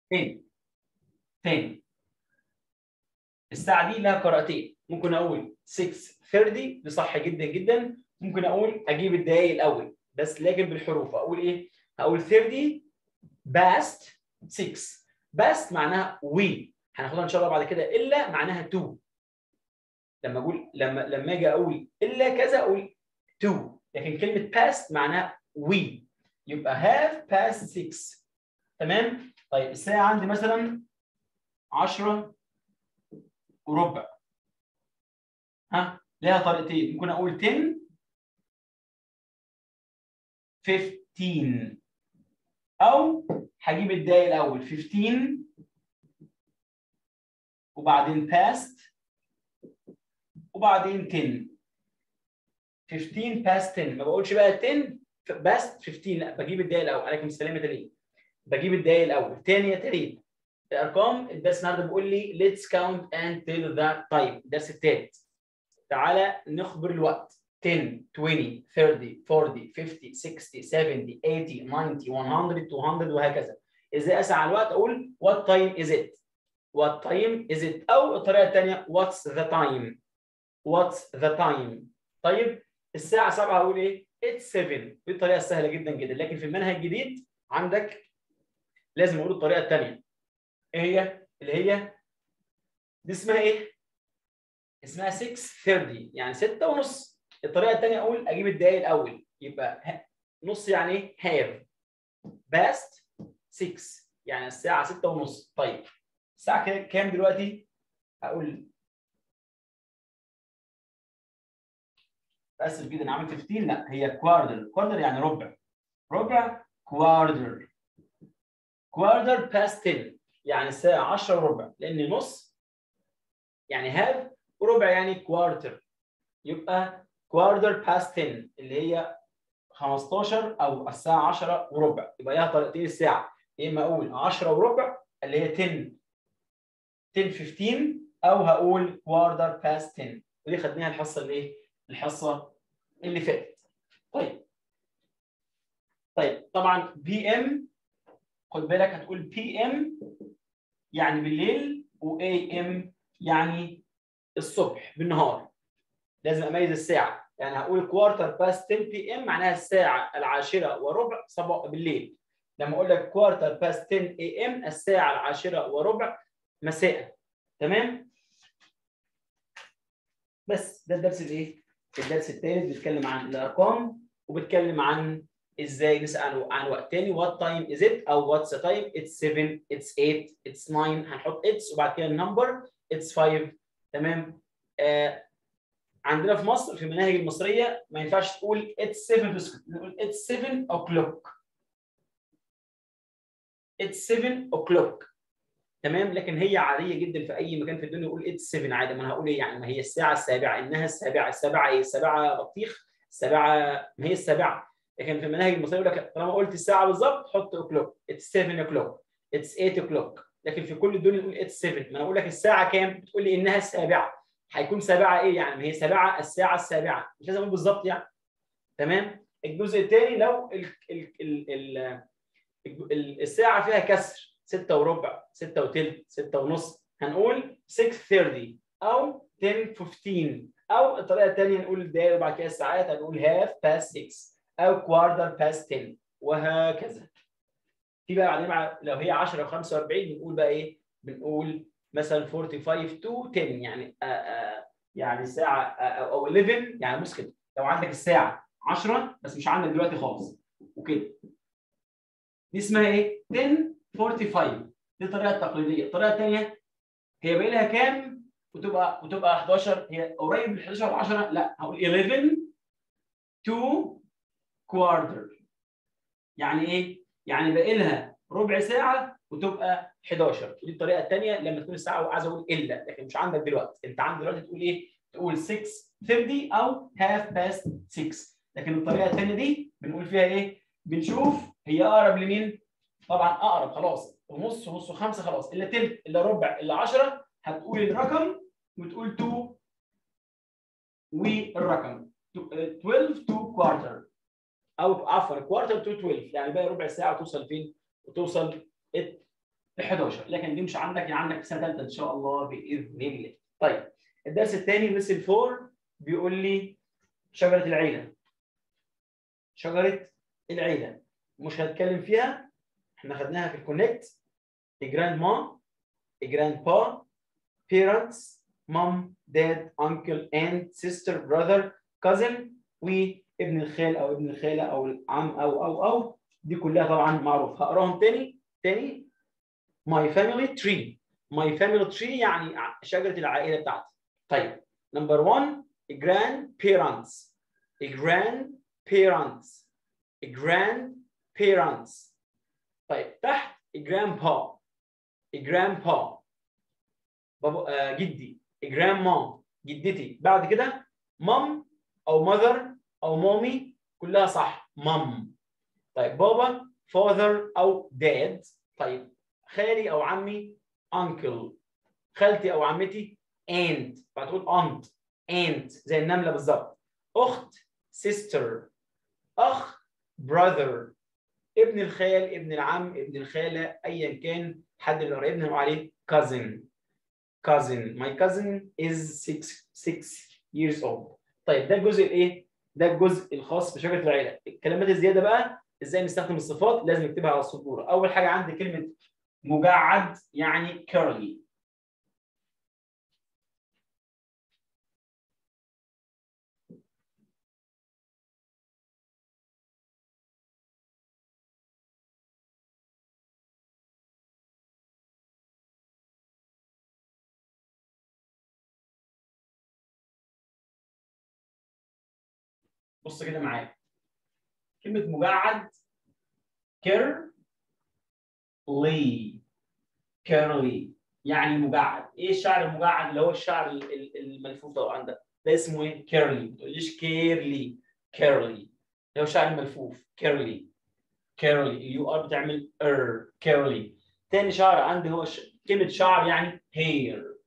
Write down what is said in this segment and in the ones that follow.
تاني تاني الساعة دي لها قراءتين ممكن أقول 6:30 دي صح جدا جدا ممكن أقول أجيب الدقايق الأول بس لكن بالحروف أقول إيه؟ هقول 30 past 6 best معناها we هناخدها إن شاء الله بعد كده إلا معناها to لما أقول لما لما أجي أقول إلا كذا أقول to لكن كلمة past معناها we يبقى have past 6 تمام؟ طيب الساعة عندي مثلا 10 وربع ها ليها طريقتين ممكن اقول 10 15 او هجيب الدقايق الاول 15 وبعدين past وبعدين 10 15 past 10 ما بقولش بقى 10 past 15 لا بجيب الدقايق الاول عليكم السلام يا تريد بجيب الدقايق الاول تاني يا تريد الارقام الدرس النهارده بيقول لي let's count and tell the time الدرس الثالث تعالى نخبر الوقت 10 20 30 40 50 60 70 80 90 100 200 وهكذا ازاي اسعى على الوقت اقول what time is it what time is it او الطريقه الثانيه what's the time what's the time طيب الساعه 7 هقول ايه it's 7 دي الطريقه السهله جدا جدا لكن في المنهج الجديد عندك لازم اقول الطريقه الثانيه ايه هي اللي هي دي اسمها ايه اسمها 6:30 يعني 6 ونص الطريقه الثانيه اقول اجيب الدقايق الاول يبقى نص يعني ايه have past 6 يعني الساعه 6 ونص طيب الساعه كام دلوقتي اقول اسف جدا عملت 15 لا هي كوارتر كوارتر يعني ربع ربع كوارتر كوارتر past 10 يعني الساعه 10 وربع لان نص يعني have وربع يعني كوارتر يبقى كوارتر باست 10 اللي هي 15 او الساعه 10 وربع يبقى ليها طريقتين الساعه يا اما اقول 10 وربع اللي هي 10 10 15 او هقول كوارتر باست 10 ودي خدناها الحصه اللي ايه؟ الحصه اللي فاتت. طيب طيب طبعا بي ام خد بالك هتقول بي ام يعني بالليل واي ام يعني الصبح بالنهار لازم اميز الساعه يعني هقول كوارتر باست 10 بي ام معناها الساعه العاشره وربع صباح بالليل لما اقول لك كوارتر باست 10 اي ام الساعه العاشره وربع مساء تمام بس ده الدرس الايه الدرس الثالث بيتكلم عن الارقام وبيتكلم عن ازاي نسال عن وقت تاني وات تايم از ات او واتس تايم اتس 7 اتس 8 اتس 9 هنحط اتس وبعد كده النمبر اتس 5 تمام آه عندنا في مصر في المناهج المصريه ما ينفعش تقول اتس 7 تسكت نقول اتس 7 o'clock اتس 7 o'clock تمام لكن هي عاديه جدا في اي مكان في الدنيا يقول اتس 7 عادي ما انا هقول ايه يعني ما هي الساعه السابعه انها السابعه السابعه ايه السابعه بطيخ السابعه ما هي السابعه لكن في المناهج المصريه يقول لك طالما قلت الساعه بالظبط حط o'clock اتس 7 o'clock اتس 8 o'clock لكن في كل الدنيا نقول اتس 7 ما انا اقول لك الساعه كام بتقول لي انها السابعه هيكون سابعه ايه يعني ما هي سابعه الساعه السابعه مش لازم اقول بالظبط يعني تمام الجزء الثاني لو ال ال ال ال الساعه فيها كسر 6 وربع 6 وثلث 6 ونص هنقول 6:30 او 10:15 او الطريقه الثانيه نقول الدقائق وبعد كده الساعات هنقول half past 6 او quarter past 10 وهكذا في بقى بعدين مع لو هي 10 و45 بنقول بقى ايه بنقول مثلا 45 to 10 يعني آآ آآ يعني ساعه او 11 يعني بص كده لو عندك الساعه 10 بس مش عندك دلوقتي خالص وكده دي اسمها ايه 10 45 دي الطريقه التقليديه الطريقه الثانيه هي باقي لها كام وتبقى وتبقى 11 هي قريب من 11 ل 10 لا هقول 11 to quarter يعني ايه يعني باقي لها ربع ساعه وتبقى 11 دي الطريقه الثانيه لما تكون الساعه وعايز اقول الا لكن مش عندك دلوقتي انت عندك دلوقتي تقول ايه تقول 6:30 او half past 6 لكن الطريقه الثانيه دي بنقول فيها ايه بنشوف هي اقرب لمين طبعا اقرب خلاص ونص ونص وخمسه خلاص الا تلت الا ربع الا 10 هتقول الرقم وتقول 2 والرقم 12 تو كوارتر او عفوا كوارتر تو 12 يعني باقي ربع ساعه وتوصل فين؟ وتوصل ال 11 لكن دي مش عندك يعني عندك في سنه ثالثه ان شاء الله باذن الله طيب الدرس الثاني مثل 4 بيقول لي شجره العيله شجره العيله مش هتكلم فيها احنا خدناها في الكونكت الجراند ما الجراند با parents mom dad uncle aunt sister brother cousin وابن الخال او ابن الخاله او العم او او او دي كلها طبعا معروف هقراهم تاني تاني my family tree my family tree يعني شجره العائله بتاعتي طيب نمبر 1 grandparents grandparents grandparents طيب تحت grandpa grandpa بابا آه جدي grandma جدتي بعد كده مام او mother او مامي كلها صح مام طيب بابا father او dad طيب خالي او عمي uncle خالتي او عمتي aunt فتقول aunt aunt زي النمله بالظبط اخت sister اخ brother ابن الخال ابن العم ابن الخاله ايا كان حد اللي قريبنا نقول عليه cousin cousin my cousin is six six years old طيب ده الجزء الايه ده الجزء الخاص بشجره العيله الكلمات الزياده بقى ازاي نستخدم الصفات لازم نكتبها على السبوره اول حاجه عندي كلمه مجعد يعني curly بص كده معايا كلمة مجعد كير لي كيرلي يعني مجعد ايه الشعر المجعد اللي هو الشعر الملفوف طبعا ده ده اسمه ايه كيرلي ما تقوليش كيرلي كيرلي اللي هو الشعر الملفوف كيرلي كيرلي اليو ار بتعمل ار كيرلي تاني شعر عندي هو ش... كلمة شعر يعني هير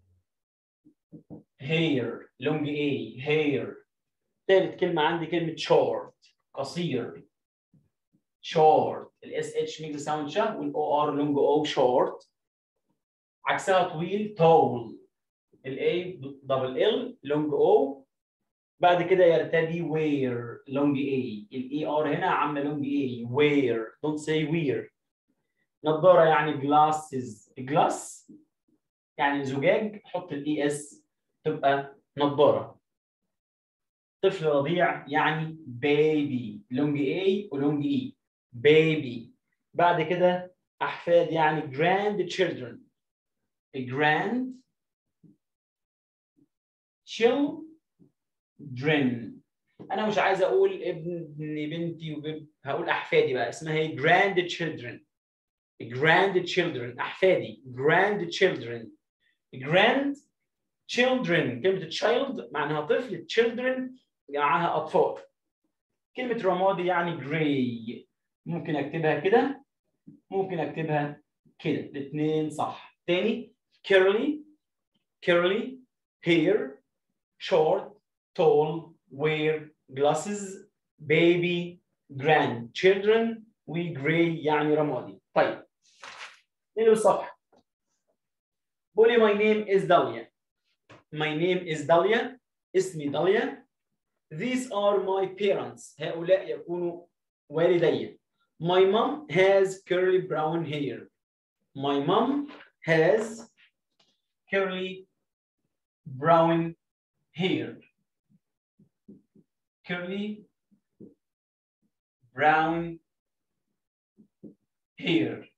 هير لونج اي هير ثالث كلمة عندي كلمة short قصير short الاس اتش ميكس ساوند شا والاو ار لونج او short عكسها طويل tall الاي دبل ال لونج او بعد كده يرتدي wear لونج اي الاي ار هنا عامله لونج اي wear don't say wear نظارة يعني glasses glass يعني زجاج حط الاي اس تبقى نظارة طفل رضيع يعني بيبي لونج اي ولونج اي بيبي بعد كده احفاد يعني جراند تشيلدرن جراند children انا مش عايز اقول ابن بنتي وبنت هقول احفادي بقى اسمها ايه جراند تشيلدرن جراند تشيلدرن احفادي جراند تشيلدرن جراند children كلمة child معناها طفل children معاها أطفال كلمة رمادي يعني gray ممكن أكتبها كده ممكن أكتبها كده الاثنين صح تاني curly curly hair short tall wear glasses baby grandchildren و gray يعني رمادي طيب نقلب الصفحة بقولي my name is Dalia My name is Dalia. اسمي داليا. These are my parents. هؤلاء يكونوا والدي. My mom has curly brown hair. My mom has curly brown hair. Curly brown hair.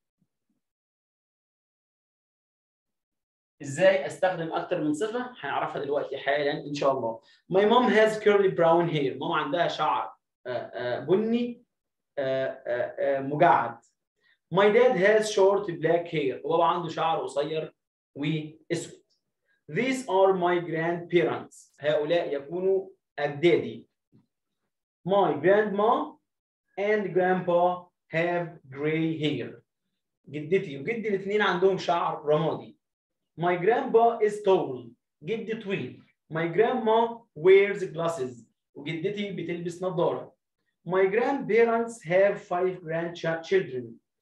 ازاي استخدم اكتر من صفه هنعرفها دلوقتي حالا ان شاء الله my mom has curly brown hair ماما عندها شعر بني مجعد my dad has short black hair وبابا عنده شعر قصير واسود these are my grandparents هؤلاء يكونوا اجدادي my grandma and grandpa have gray hair جدتي وجدي الاثنين عندهم شعر رمادي My grandpa is tall. جدي طويل. My grandma wears glasses. وجدتي بتلبس نظارة. My grandparents have five grandchildren.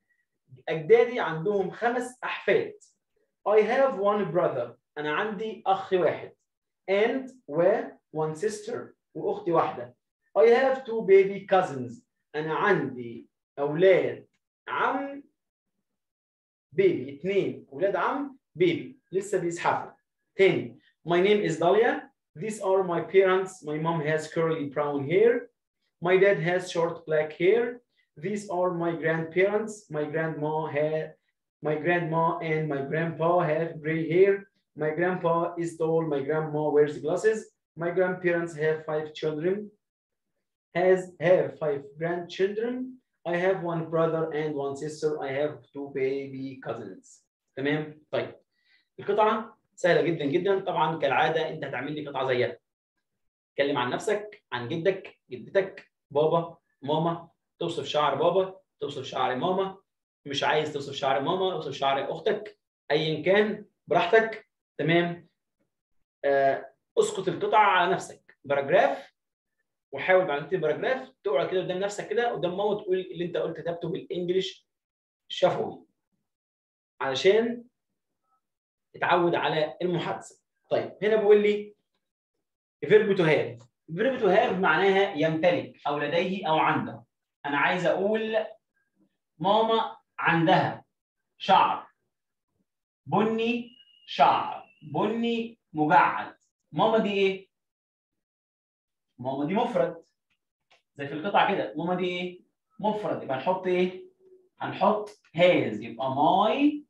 اجدادي عندهم خمس احفاد I have one brother انا عندي اخ واحد and و one sister واختي واحده I have two baby cousins انا عندي اولاد عم بيبي اثنين اولاد عم بيبي لسه بيزحفوا تاني My name is Dalia These are my parents My mom has curly brown hair My dad has short black hair These are my grandparents My grandma had my grandma and my grandpa have gray hair My grandpa is tall My grandma wears glasses My grandparents have five children has have five grandchildren I have one brother and one sister. I have two baby cousins. تمام؟ طيب. القطعة سهلة جدا جدا، طبعا كالعادة أنت هتعمل لي قطعة زيها. اتكلم عن نفسك، عن جدك، جدتك، بابا، ماما، توصف شعر بابا، توصف شعر ماما، مش عايز توصف شعر ماما، توصف شعر أختك، أيا كان براحتك، تمام؟ آه، اسقط القطعة على نفسك، باراجراف وحاول بعد كده باراجراف تقرا كده قدام نفسك كده قدام ماما تقول اللي انت قلت كتبته بالانجلش شفوي علشان تتعود على المحادثه طيب هنا بيقول لي فيرب تو هاف فيرب تو هاف معناها يمتلك او لديه او عنده انا عايز اقول ماما عندها شعر بني شعر بني مجعد ماما دي ايه ماما دي مفرد زي في القطعه كده ماما دي ايه مفرد يبقى هنحط ايه هنحط هاز يبقى ماي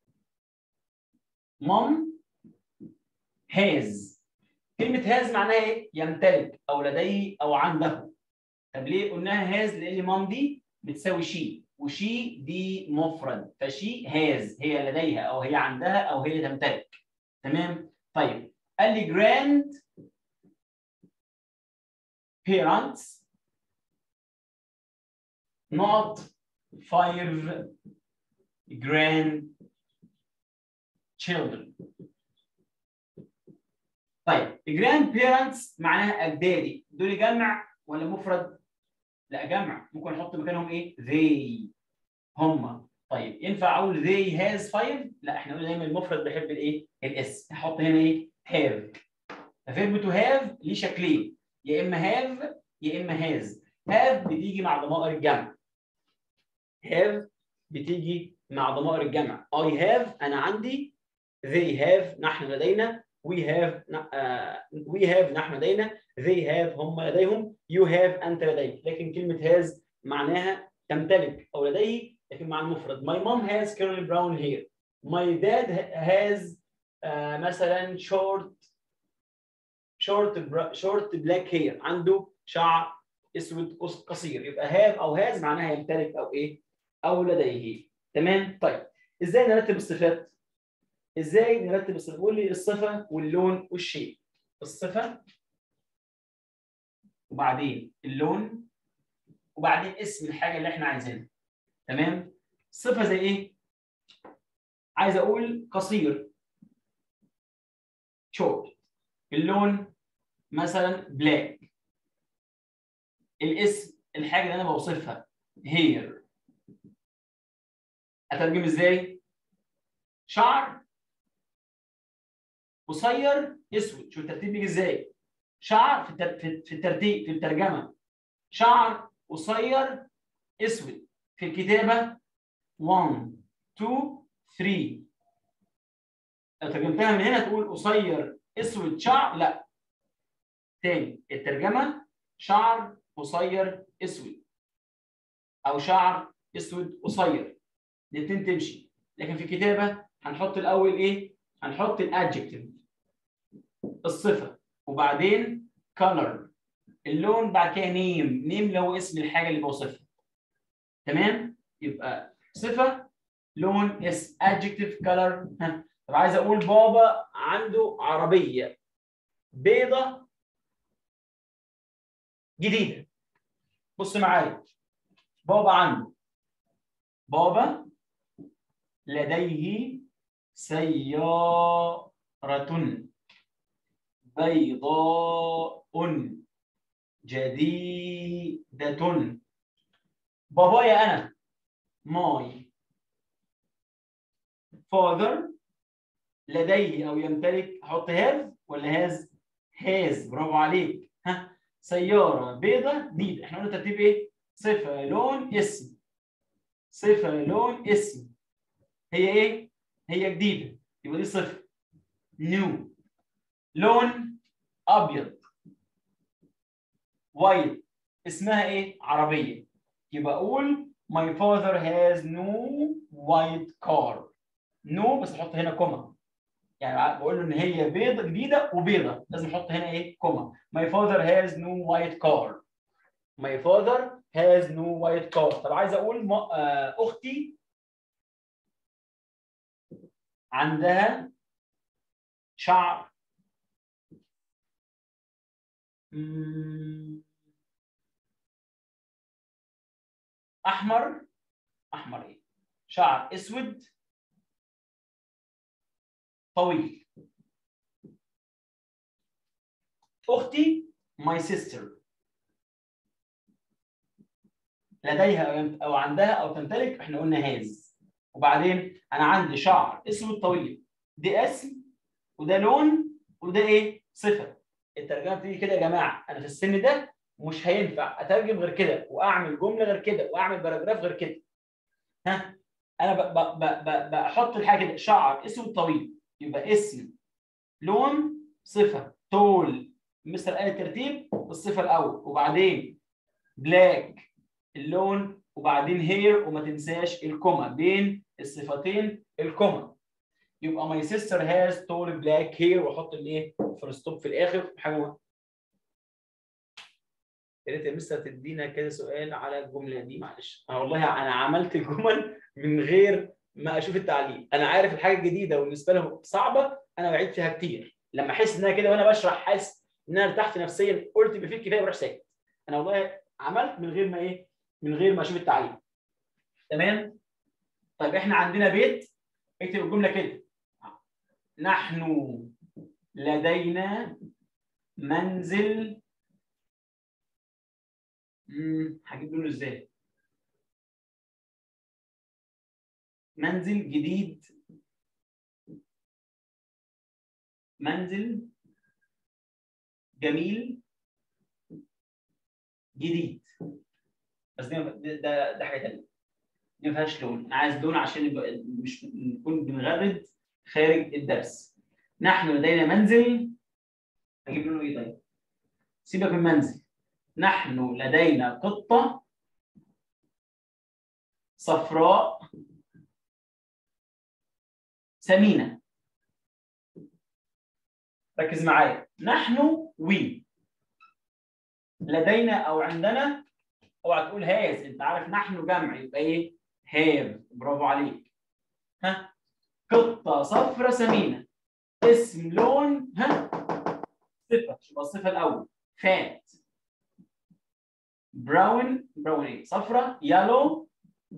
مام هاز كلمه هاز معناها ايه يمتلك او لديه او عنده طب ليه قلناها هاز لان مام دي بتساوي شي وشي دي مفرد فشي هاز هي لديها او هي عندها او هي تمتلك تمام طيب قال لي جراند parents not five grandchildren. طيب grandparents معناها أجدادي دول جمع ولا مفرد؟ لا جمع ممكن نحط مكانهم إيه؟ they هم طيب ينفع أقول they has five؟ لا إحنا قلنا دايما المفرد بيحب الإيه؟ الإس نحط هنا إيه؟ have فيرب to have ليه شكلين يا اما هاف يا اما هاز هاف بتيجي مع ضمائر الجمع هاف بتيجي مع ضمائر الجمع I have انا عندي they have نحن لدينا we have uh, we have نحن لدينا they have هم لديهم you have انت لديك لكن كلمه has معناها تمتلك او لديه لكن مع المفرد my mom has curly brown hair my dad has uh, مثلا short شورت شورت بلاك هير عنده شعر اسود قصير يبقى هاف او هاز معناها يمتلك او ايه او لديه تمام طيب ازاي نرتب الصفات ازاي نرتب الصفات قول لي الصفه واللون والشيء الصفه وبعدين اللون وبعدين اسم الحاجه اللي احنا عايزينها تمام صفه زي ايه عايز اقول قصير شورت اللون مثلا بلاك الاسم الحاجه اللي انا بوصفها هير اترجم ازاي شعر قصير اسود شوف الترتيب بيجي ازاي شعر في في الترتيب في الترجمه شعر قصير اسود في الكتابه 1 2 3 لو ترجمتها من هنا تقول قصير اسود شعر لا تاني الترجمه شعر قصير اسود او شعر اسود قصير الاثنين تمشي لكن في الكتابه هنحط الاول ايه هنحط الادجكتيف الصفه وبعدين color اللون بعد كده نيم نيم اللي هو اسم الحاجه اللي بوصفها تمام يبقى صفه لون اس adjective color ها طب عايز اقول بابا عنده عربيه بيضه جديده بص معايا بابا عنده بابا لديه سيارة بيضاء جديدة بابايا أنا ماي father لديه او يمتلك احط have ولا has has برافو عليك ها سياره بيضاء جديده احنا قلنا ترتيب ايه صفه لون اسم صفه لون اسم هي ايه هي جديده يبقى دي صفه نيو لون ابيض وايت اسمها ايه عربيه يبقى اقول my father has no white car no بس احط هنا كوما يعني بقول له ان هي بيضه جديده وبيضه لازم احط هنا ايه كوما my father has no white car my father has no white car طب عايز اقول اختي عندها شعر احمر احمر ايه شعر اسود طويل اختي my sister لديها او عندها او تمتلك احنا قلنا هاز وبعدين انا عندي شعر اسود طويل دي اسم وده لون وده ايه صفه الترجمه بتيجي كده يا جماعه انا في السن ده مش هينفع اترجم غير كده واعمل جمله غير كده واعمل باراجراف غير كده ها انا ب ب ب بحط الحاجه كده شعر اسود طويل يبقى اسم لون صفه تول مثل آلة الترتيب الصفه الاول وبعدين بلاك اللون وبعدين هير وما تنساش الكوما بين الصفتين الكوما يبقى my sister has tall black hair واحط الايه فول ستوب في الاخر حاجه يا ريت يا مستر تدينا كده سؤال على الجمله دي معلش انا والله انا عملت الجمل من غير ما اشوف التعليق انا عارف الحاجه الجديده وبالنسبه لهم صعبه انا بعيد فيها كتير لما احس ان انا كده وانا بشرح حاسس ان انا ارتحت نفسيا قلت بفيد كفايه بروح ساكت انا والله عملت من غير ما ايه من غير ما اشوف التعليق تمام طيب احنا عندنا بيت اكتب الجمله كده نحن لدينا منزل هجيب لونه ازاي منزل جديد منزل جميل جديد بس ده ده ده حاجه ثانيه دي ما فيهاش لون انا عايز لون عشان يبقى مش نكون بنغرد خارج الدرس نحن لدينا منزل اجيب لونه ايه طيب سيبك من منزل نحن لدينا قطه صفراء سمينه ركز معايا نحن وي لدينا او عندنا اوعى تقول هاز انت عارف نحن جمع يبقى ايه هاف برافو عليك ها قطه صفرة سمينه اسم لون ها صفه يبقى الصفه الاول فات براون براون ايه صفرة يالو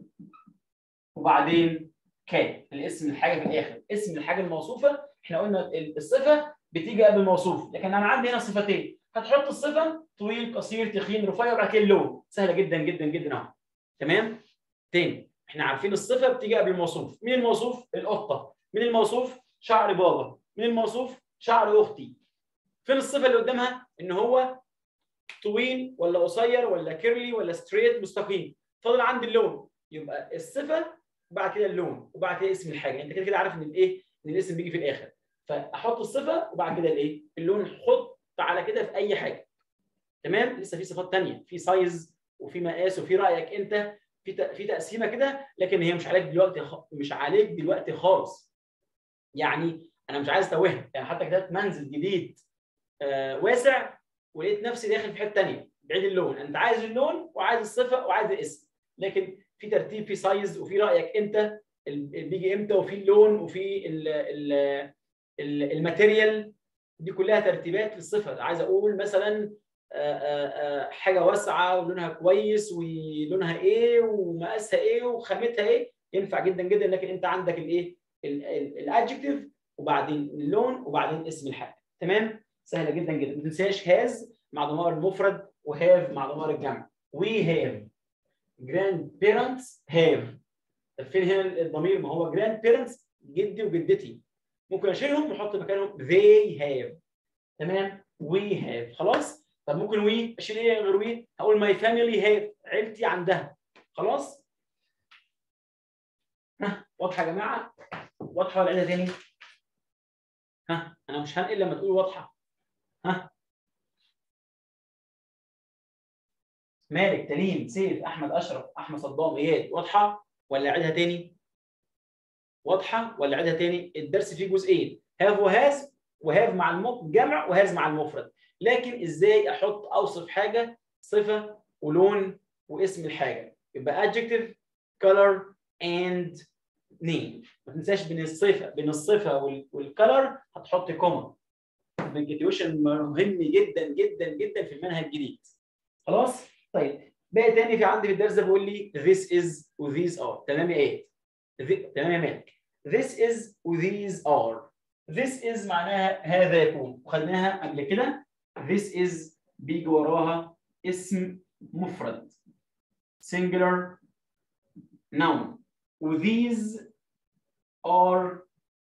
وبعدين كات الاسم الحاجه في الاخر اسم الحاجه الموصوفه احنا قلنا الصفه بتيجي قبل الموصوف لكن انا عندي هنا صفتين هتحط الصفه طويل قصير تخين رفيع وبعد كده اللون سهله جدا جدا جدا اهو تمام تاني احنا عارفين الصفه بتيجي قبل الموصوف مين الموصوف القطه مين الموصوف شعر بابا مين الموصوف شعر اختي فين الصفه اللي قدامها ان هو طويل ولا قصير ولا كيرلي ولا ستريت مستقيم فاضل عندي اللون يبقى الصفه وبعد كده اللون وبعد كده اسم الحاجه انت كده كده عارف ان الايه ان الاسم بيجي في الاخر فاحط الصفه وبعد كده الايه اللون حط على كده في اي حاجه تمام لسه في صفات ثانيه في سايز وفي مقاس وفي رايك انت في في تقسيمه كده لكن هي مش عليك دلوقتي خ... مش عليك دلوقتي خالص يعني انا مش عايز اتوهك يعني حتى كتبت منزل جديد آه واسع ولقيت نفسي داخل في حته ثانيه بعيد اللون انت عايز اللون وعايز الصفه وعايز الاسم لكن في ترتيب في سايز وفي رايك انت بيجي امتى وفي اللون وفي ال ال الماتيريال دي كلها ترتيبات للصفه عايز اقول مثلا حاجه واسعه ولونها كويس ولونها ايه ومقاسها ايه وخامتها ايه ينفع جدا جدا لكن انت عندك الايه الادجكتيف وبعدين اللون وبعدين اسم الحاجه تمام سهله جدا جدا ما تنساش هاز مع ضمائر المفرد وهاف مع ضمائر الجمع وي هاف جراند بيرنتس هاف فين هنا الضمير ما هو جراند بيرنتس جدي وجدتي ممكن اشيلهم واحط مكانهم they have تمام we have خلاص طب ممكن وي اشيل ايه غير وي هقول my family have عيلتي عندها خلاص ها واضحه يا جماعه واضحه ولا عيدها تاني ها انا مش هنقل لما تقول واضحه ها مالك تليم سيف احمد اشرف احمد صدام اياد واضحه ولا اعيدها تاني واضحه ولا اعيدها تاني الدرس فيه جزئين هاف وهاز وهاف مع الجمع وهاز مع المفرد لكن ازاي احط اوصف حاجه صفه ولون واسم الحاجه يبقى adjective color and name ما تنساش بين الصفه بين الصفه والكلر هتحط كوما البنكتيوشن مهم جدا جدا جدا في المنهج الجديد خلاص طيب بقى تاني في عندي في الدرس ده بيقول لي this is و these are تمام يا ايه تمام يا مالك this is و these are this is معناها هذا يكون وخدناها قبل كده this is بيجي وراها اسم مفرد singular noun و these are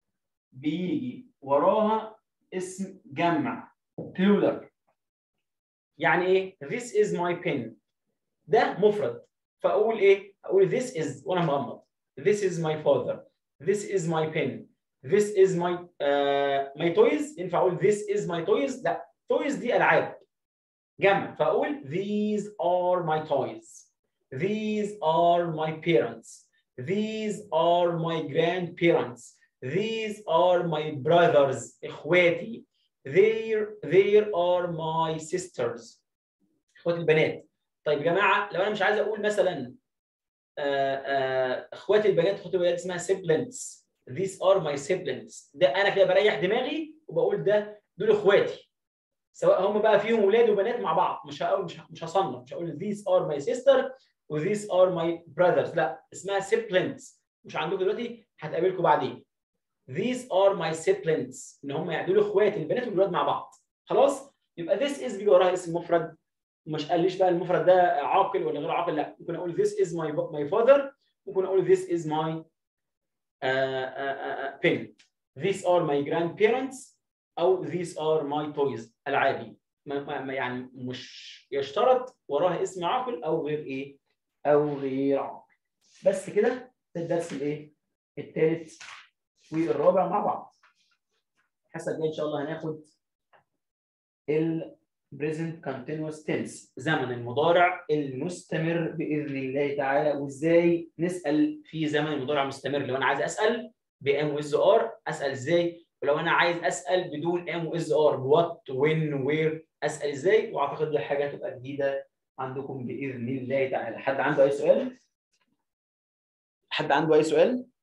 بيجي وراها اسم جمع plural يعني ايه this is my pen ده مفرد فاقول ايه اقول this is وانا مغمض this is my father this is my pen this is my uh, my toys ينفع اقول this is my toys لا toys دي العاب جمع فاقول these are my toys these are my parents these are my grandparents these are my brothers اخواتي there there are my sisters اخواتي البنات طيب يا جماعه لو انا مش عايز اقول مثلا آآ آآ اخواتي البنات اخواتي البنات اسمها siblings these are my siblings ده انا كده بريح دماغي وبقول ده دول اخواتي سواء هم بقى فيهم ولاد وبنات مع بعض مش هقول مش مش هصنف مش هقول these are my sister و these are my brothers لا اسمها siblings مش عندكم دلوقتي هتقابلكم بعدين these are my siblings ان هم يعني دول اخواتي البنات والولاد مع بعض خلاص يبقى this is بيجي وراها اسم مفرد مش قاليش بقى المفرد ده عاقل ولا غير عاقل لا ممكن اقول this is my my father ممكن اقول this is my uh, uh, uh, pen these are my grandparents او these are my toys العابي ما ما يعني مش يشترط وراها اسم عاقل او غير ايه او غير عاقل بس كده ده الدرس الايه الثالث والرابع مع بعض الحصه الجايه ان شاء الله هناخد ال present continuous tense زمن المضارع المستمر باذن الله تعالى وازاي نسال في زمن المضارع المستمر لو انا عايز اسال بام ويز ار اسال ازاي ولو انا عايز اسال بدون ام ويز ار وات وين وير اسال ازاي واعتقد دي حاجه تبقى جديده عندكم باذن الله تعالى حد عنده اي سؤال حد عنده اي سؤال